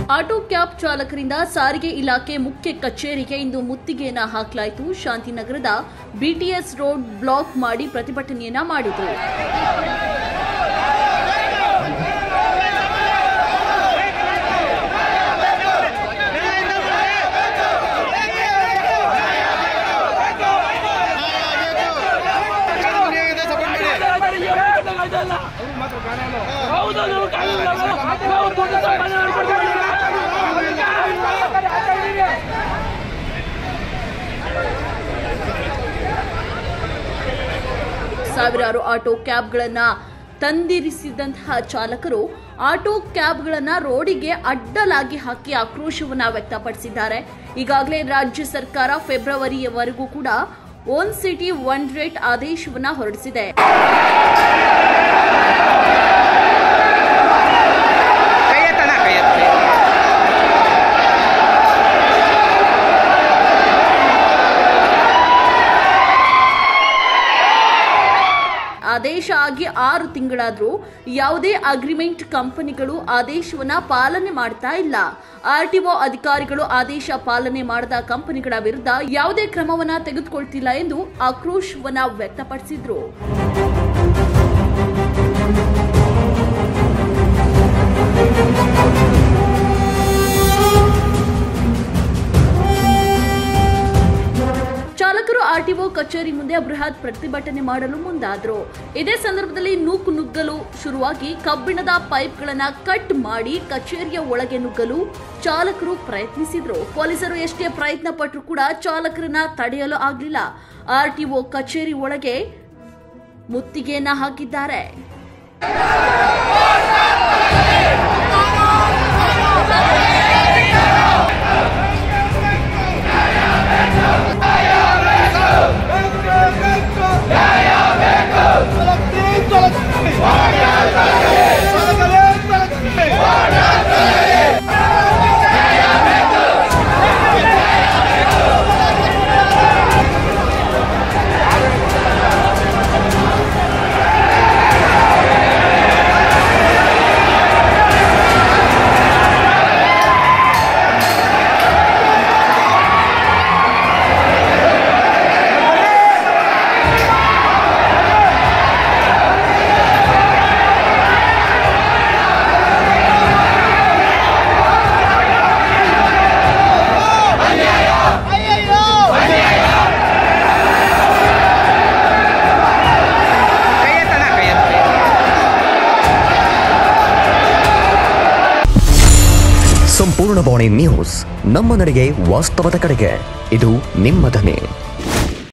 Auto cab ಚಾಲಕರಿಂದ ಸಾರಿಗೆ ಇಲಾಖೆ ಮುಖ್ಯ ಕಚೇರಿಗೆ ಇಂದು ಮುತ್ತಿಗೆಯನ್ನ ಹಾಕಲಾಯಿತು ಶಾಂತಿನಗರದ ಬಿಟಿಎಸ್ ರೋಡ್ ಬ್ಲಾಕ್ ಮಾಡಿ ಪ್ರತಿಭಟನೆಯನ್ನ ಮಾಡಿದ್ರು ಹೌದು ನೀವು ಕಾನೂನು ನಾವು ದುಡ್ಡು ತಗೊಂಡು ಮಾಡ್ಕೊಡ್ತೀವಿ. ಸಾವಿರಾರು ಆಟೋ ಕ್ಯಾಬ್ಗಳನ್ನ ತಂದಿರಿಸಿದಂತಹ ಚಾಲಕರು ಆಟೋ ಕ್ಯಾಬ್ಗಳನ್ನ ರೋಡಿಗೆ ಅಡ್ಡಲಾಗಿ ಹಾಕಿ ಆಕ್ರೋಶವನ್ನ ವ್ಯಕ್ತಪಡಿಸಿದ್ದಾರೆ ಈಗಾಗಲೇ ರಾಜ್ಯ ಸರ್ಕಾರ ಫೆಬ್ರವರಿಯವರೆಗೂ ಕೂಡ ಒನ್ ಸಿಟಿ ಒನ್ ರೇಟ್ ಆದೇಶವನ್ನ ಹೊರಡಿಸಿದೆ ಕೈಯತ್ತನ ಕೈಯತ್ತ ಆದೇಶ ಆಗಿ ಆರು ತಿಂಗಳಾದ್ರೂ ಯಾವುದೇ ಅಗ್ರಿಮೆಂಟ್ ಕಂಪನಿಗಳು ಆದೇಶವನ್ನ ಪಾಲನೆ ಮಾಡ್ತಾ ಇಲ್ಲ ಆರ್ಟಿಒ ಅಧಿಕಾರಿಗಳು ಆದೇಶ ಪಾಲನೆ ಮಾಡದ ಕಂಪನಿಗಳ ವಿರುದ್ಧ ಯಾವುದೇ ಕ್ರಮವನ್ನ ತೆಗೆದುಕೊಳ್ತಿಲ್ಲ ಎಂದು ಆಕ್ರೋಶವನ್ನ ವ್ಯಕ್ತಪಡಿಸಿದ್ರು ಚಾಲಕರು ಆರ್ಟಿಒ ಕಚೇರಿ ಮುಂದೆ ಬೃಹತ್ ಪ್ರತಿಭಟನೆ ಮಾಡಲು ಮುಂದಾದ್ರು ಇದೇ ಸಂದರ್ಭದಲ್ಲಿ ನೂಕು ನುಗ್ಗಲು ಶುರುವಾಗಿ ಕಬ್ಬಿಣದ ಪೈಪ್ಗಳನ್ನ ಕಟ್ ಮಾಡಿ ಕಚೇರಿಯ ಒಳಗೆ ನುಗ್ಗಲು ಚಾಲಕರು ಪ್ರಯತ್ನಿಸಿದ್ರು ಪೊಲೀಸರು ಎಷ್ಟೇ ಪ್ರಯತ್ನ ಪಟ್ಟರು ಕೂಡ ಚಾಲಕರನ್ನ ತಡೆಯಲು ಆಗ್ಲಿಲ್ಲ ಆರ್ಟಿಒ ಕಚೇರಿ ಒಳಗೆ ಮುತ್ತಿಗೆಯನ್ನ ಹಾಕಿದ್ದಾರೆ ಕೈಯತ್ತನ ಕೈಯತ್ತ ಸಂಪೂರ್ಣ ಬಾಣಿ ನ್ಯೂಸ್ ನಮ್ಮ ನಡೆಗೆ ವಾಸ್ತವದ ಕಡೆಗೆ ಇದು ನಿಮ್ಮ ಧ್ವನಿ